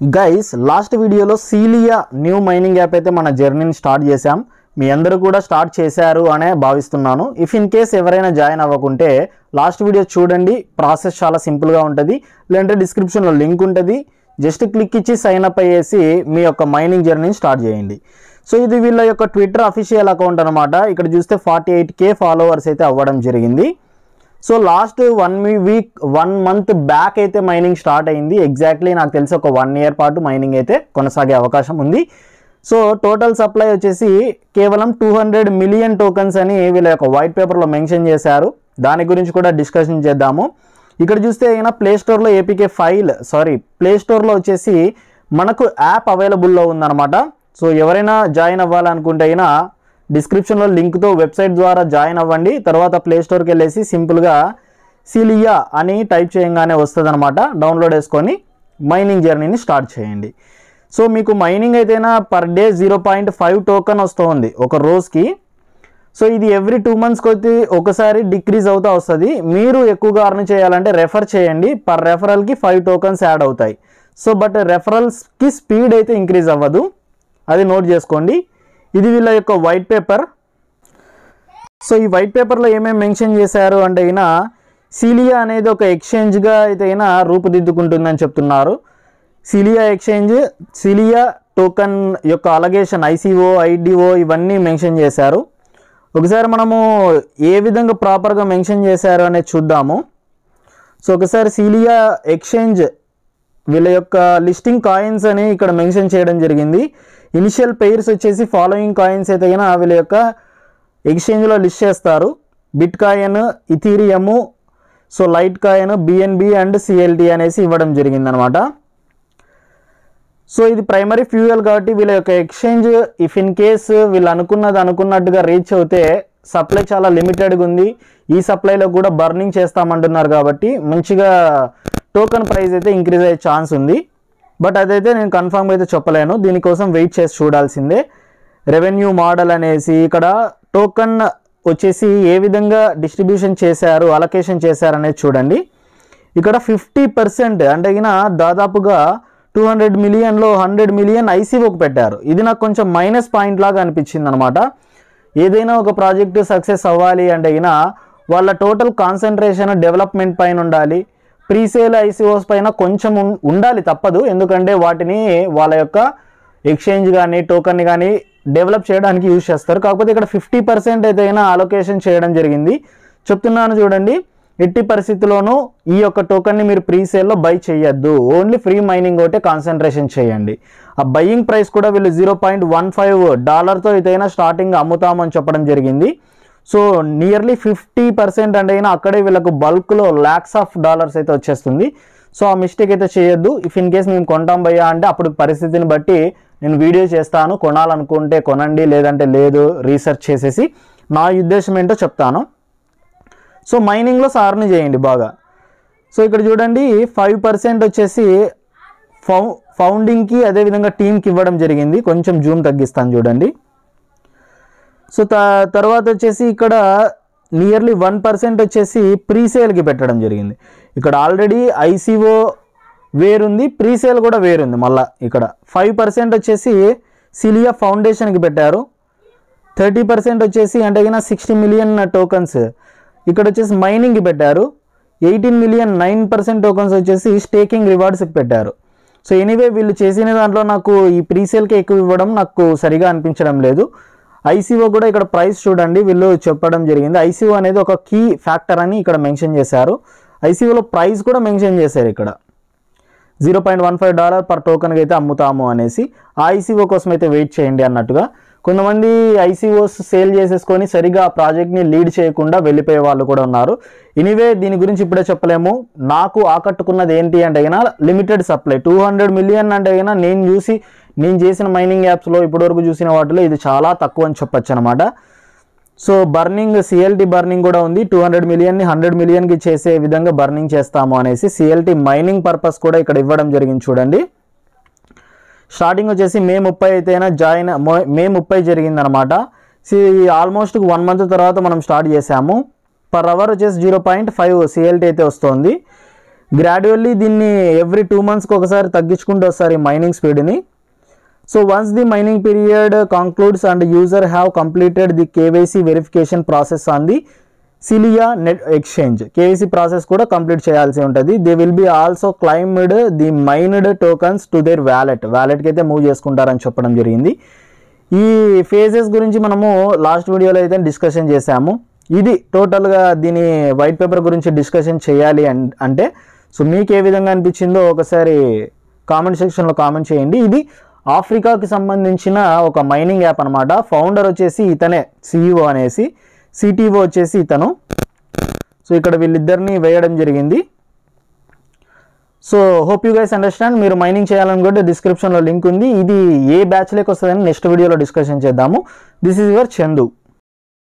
guys last వీడియోలో Celia new mining app అయితే మన జర్నీని స్టార్ట్ చేశాం మీ అందరూ కూడా స్టార్ట్ చేశారు అనే భావిస్తున్నాను ఇఫ్ ఇన్ కేస్ ఎవరైనా జాయిన్ అవ్వకుంటే లాస్ట్ వీడియో చూడండి ప్రాసెస్ చాలా సింపుల్గా ఉంటుంది లేదంటే డిస్క్రిప్షన్లో లింక్ ఉంటుంది జస్ట్ క్లిక్ ఇచ్చి సైన్ అప్ అయ్యేసి మీ యొక్క మైనింగ్ జర్నీని స్టార్ట్ చేయండి సో ఇది వీళ్ళ యొక్క ట్విట్టర్ అఫీషియల్ అకౌంట్ అనమాట ఇక్కడ చూస్తే ఫార్టీ ఎయిట్ కే ఫాలోవర్స్ అయితే అవ్వడం జరిగింది so last one week one month back అయితే మైనింగ్ స్టార్ట్ అయింది ఎగ్జాక్ట్లీ నాకు తెలిసి ఒక వన్ ఇయర్ పాటు మైనింగ్ అయితే కొనసాగే అవకాశం ఉంది సో టోటల్ సప్లై వచ్చేసి కేవలం టూ హండ్రెడ్ మిలియన్ టోకన్స్ అని వీళ్ళ యొక్క వైట్ పేపర్లో మెన్షన్ చేశారు దాని గురించి కూడా డిస్కషన్ చేద్దాము ఇక్కడ చూస్తే అయినా ప్లే స్టోర్లో ఏపీకే ఫైల్ సారీ ప్లే స్టోర్లో వచ్చేసి మనకు యాప్ అవైలబుల్లో ఉందన్నమాట సో ఎవరైనా జాయిన్ అవ్వాలనుకుంటే అయినా డిస్క్రిప్షన్లో లింక్తో వెబ్సైట్ ద్వారా జాయిన్ అవ్వండి తర్వాత ప్లే స్టోర్కి వెళ్ళేసి సింపుల్గా సిలియా అని టైప్ చేయగానే వస్తుంది అనమాట డౌన్లోడ్ చేసుకొని మైనింగ్ జర్నీని స్టార్ట్ చేయండి సో మీకు మైనింగ్ అయితేనా per day zero point five token వస్తుంది ఒక రోజుకి సో ఇది ఎవ్రీ టూ మంత్స్కి వచ్చి ఒకసారి డిక్రీజ్ అవుతా వస్తుంది మీరు ఎక్కువగా అర్న్ చేయాలంటే రెఫర్ చేయండి పర్ రెఫరల్కి ఫైవ్ టోకన్స్ యాడ్ అవుతాయి సో బట్ రెఫరల్స్కి స్పీడ్ అయితే ఇంక్రీజ్ అవ్వదు అది నోట్ చేసుకోండి ఇది వీళ్ళ యొక్క వైట్ పేపర్ సో ఈ వైట్ పేపర్లో ఏమేమి మెన్షన్ చేశారు అంటే అయినా సీలియా అనేది ఒక ఎక్స్చేంజ్గా అయితే అయినా రూపుదిద్దుకుంటుందని చెప్తున్నారు సిలియా ఎక్స్చేంజ్ సిలియా టోకన్ యొక్క అలగేషన్ ఐసీఓ ఐడిఓ ఇవన్నీ మెన్షన్ చేశారు ఒకసారి మనము ఏ విధంగా ప్రాపర్గా మెన్షన్ చేశారు అనేది చూద్దాము సో ఒకసారి సిలియా ఎక్స్చేంజ్ వీళ్ళ యొక్క లిస్టింగ్ కాయిన్స్ అని ఇక్కడ మెన్షన్ చేయడం జరిగింది ఇనిషియల్ పెయిర్స్ వచ్చేసి ఫాలోయింగ్ కాయిన్స్ అయితే కనుక వీళ్ళ యొక్క ఎక్స్చేంజ్లో లిస్ట్ చేస్తారు bitcoin Ethereum so litecoin BNB and CLT అనేసి ఇవ్వడం జరిగిందనమాట సో ఇది ప్రైమరీ ఫ్యూయల్ కాబట్టి వీళ్ళ యొక్క ఎక్స్చేంజ్ ఇఫ్ ఇన్ కేస్ వీళ్ళు అనుకున్నది అనుకున్నట్టుగా రీచ్ అవుతే సప్లై చాలా లిమిటెడ్గా ఉంది ఈ సప్లైలో కూడా బర్నింగ్ చేస్తామంటున్నారు కాబట్టి మంచిగా టోకన్ ప్రైస్ అయితే ఇంక్రీజ్ అయ్యే ఛాన్స్ ఉంది బట్ అదైతే నేను కన్ఫామ్గా అయితే చెప్పలేను దీనికోసం వెయిట్ చేసి చూడాల్సిందే రెవెన్యూ మోడల్ అనేసి ఇక్కడ టోకన్ వచ్చేసి ఏ విధంగా డిస్ట్రిబ్యూషన్ చేశారు అలొకేషన్ చేశారు అనేది చూడండి ఇక్కడ ఫిఫ్టీ పర్సెంట్ అంటే ఇక దాదాపుగా టూ హండ్రెడ్ మిలియన్లో హండ్రెడ్ మిలియన్ ఐసీఓకి పెట్టారు ఇది నాకు కొంచెం మైనస్ పాయింట్ లాగా అనిపించింది అనమాట ఏదైనా ఒక ప్రాజెక్టు సక్సెస్ అవ్వాలి అంటే ఇక వాళ్ళ టోటల్ కాన్సన్ట్రేషన్ డెవలప్మెంట్ పైన ఉండాలి ప్రీసేల్ ఐసీఓస్ పైన కొంచెం ఉం- ఉండాలి తప్పదు ఎందుకంటే వాటిని వాళ్ళ యొక్క ఎక్స్చేంజ్ కానీ టోకన్ కానీ డెవలప్ చేయడానికి యూజ్ చేస్తారు కాకపోతే ఇక్కడ ఫిఫ్టీ పర్సెంట్ అయితే అలొకేషన్ చేయడం జరిగింది చెప్తున్నాను చూడండి ఎట్టి పరిస్థితుల్లోనూ ఈ యొక్క టోకన్ని మీరు ప్రీ సేల్లో బై చేయొద్దు ఓన్లీ ఫ్రీ మైనింగ్ ఒకటే కాన్సన్ట్రేషన్ చేయండి ఆ బయ్యింగ్ ప్రైస్ కూడా వీళ్ళు జీరో పాయింట్ వన్ ఫైవ్ డాలర్తో ఇదైనా స్టార్టింగ్ అమ్ముతామని చెప్పడం జరిగింది సో నియర్లీ ఫిఫ్టీ పర్సెంట్ అంటే అయినా అక్కడే వీళ్ళకు బల్క్లో ల్యాక్స్ ఆఫ్ డాలర్స్ అయితే వచ్చేస్తుంది సో ఆ మిస్టేక్ అయితే చేయొద్దు ఇఫ్ ఇన్ కేస్ మేము కొంటాం భయ్యా అంటే అప్పుడు పరిస్థితిని బట్టి నేను వీడియో చేస్తాను కొనాలనుకుంటే కొనండి లేదంటే లేదు రీసెర్చ్ చేసేసి నా ఉద్దేశం ఏంటో చెప్తాను సో మైనింగ్లో సార్ని చేయండి బాగా సో ఇక్కడ చూడండి ఫైవ్ పర్సెంట్ వచ్చేసి ఫౌ ఫౌండింగ్కి అదేవిధంగా టీంకి ఇవ్వడం జరిగింది కొంచెం జూమ్ తగ్గిస్తాను చూడండి సో త తర్వాత వచ్చేసి ఇక్కడ నియర్లీ వన్ పర్సెంట్ వచ్చేసి ప్రీసేల్కి పెట్టడం జరిగింది ఇక్కడ ఆల్రెడీ ఐసీఓ వేరుంది ప్రీసేల్ కూడా వేరుంది మళ్ళా ఇక్కడ ఫైవ్ పర్సెంట్ వచ్చేసి సిలియా ఫౌండేషన్కి పెట్టారు థర్టీ పర్సెంట్ వచ్చేసి అంటే కింద సిక్స్టీ మిలియన్ టోకన్స్ ఇక్కడ వచ్చేసి మైనింగ్కి పెట్టారు eighteen million nine percent tokens వచ్చేసి స్టేకింగ్ రివార్డ్స్కి పెట్టారు సో ఎనీవే వీళ్ళు చేసిన దాంట్లో నాకు ఈ ప్రీసేల్కి ఎక్కువ ఇవ్వడం నాకు సరిగా అనిపించడం లేదు ఐసీఓ కూడా ఇక్కడ ప్రైస్ చూడండి వీళ్ళు చెప్పడం జరిగింది ఐసీఓ అనేది ఒక కీ ఫ్యాక్టర్ అని ఇక్కడ మెన్షన్ చేశారు ఐసీఓలో ప్రైస్ కూడా మెన్షన్ చేశారు ఇక్కడ zero point one five dollar per టోకన్కి అయితే అమ్ముతాము అనేసి ఆ ఐసీఓ కోసం అయితే వెయిట్ చేయండి అన్నట్టుగా కొంతమంది ఐసీఓస్ సేల్ చేసేసుకొని సరిగా ఆ ప్రాజెక్ట్ని లీడ్ చేయకుండా వెళ్ళిపోయే వాళ్ళు కూడా ఉన్నారు ఎనీవే దీని గురించి ఇప్పుడే చెప్పలేము నాకు ఆకట్టుకున్నది ఏంటి అంటే అయినా limited supply two hundred million అంటే అయినా నేను చూసి నేను చేసిన మైనింగ్ యాప్స్లో ఇప్పటివరకు చూసిన వాటిలో ఇది చాలా తక్కువ అని చెప్పొచ్చు అనమాట సో బర్నింగ్ సిఎల్టీ బర్నింగ్ కూడా ఉంది టూ హండ్రెడ్ మిలియన్ని హండ్రెడ్ మిలియన్కి చేసే విధంగా బర్నింగ్ చేస్తాము అనేసి సిఎల్టీ మైనింగ్ పర్పస్ కూడా ఇక్కడ ఇవ్వడం జరిగింది చూడండి స్టార్టింగ్ వచ్చేసి మే ముప్పై అయితేనా జాయిన్ మొ- మే ముప్పై జరిగిందనమాట సి ఆల్మోస్ట్ వన్ మంత్ తర్వాత మనం స్టార్ట్ చేసాము పర్ అవర్ వచ్చేసి జీరో పాయింట్ ఫైవ్ సిఎల్టీ అయితే వస్తుంది గ్రాడ్యువల్లీ దీన్ని ఎవ్రీ టూ మంత్స్కి ఒకసారి తగ్గించుకుంటూ వస్తారు ఈ మైనింగ్ స్పీడ్ని so once the mining period concludes and user have completed the KYC verification process on the Celia net exchange KYC process కూడా కంప్లీట్ చేయాల్సి ఉంటుంది they will be also claimed the mined tokens to their wallet వ్యాలెట్కి అయితే move చేసుకుంటారని చెప్పడం జరిగింది ఈ phases గురించి మనము లాస్ట్ వీడియోలో అయితే డిస్కషన్ చేశాము ఇది టోటల్గా దీని వైట్ పేపర్ గురించి డిస్కషన్ చేయాలి అన్ అంటే సో మీకు ఏ విధంగా అనిపించిందో ఒకసారి కామెంట్ సెక్షన్లో కామెంట్ చేయండి ఇది ఆఫ్రికాకి సంబంధించిన ఒక మైనింగ్ యాప్ అనమాట ఫౌండర్ వచ్చేసి ఇతనే సిఇఓ అనేసి సిటీఓ వచ్చేసి ఇతను సో ఇక్కడ వీళ్ళిద్దరిని వేయడం జరిగింది so hope you guys understand మీరు మైనింగ్ చేయాలనుకుంటే డిస్క్రిప్షన్లో లింక్ ఉంది ఇది ఏ బ్యాచ్లోకి వస్తుందని నెక్స్ట్ వీడియోలో డిస్కషన్ చేద్దాము దిస్ ఈజ్ యువర్ చందు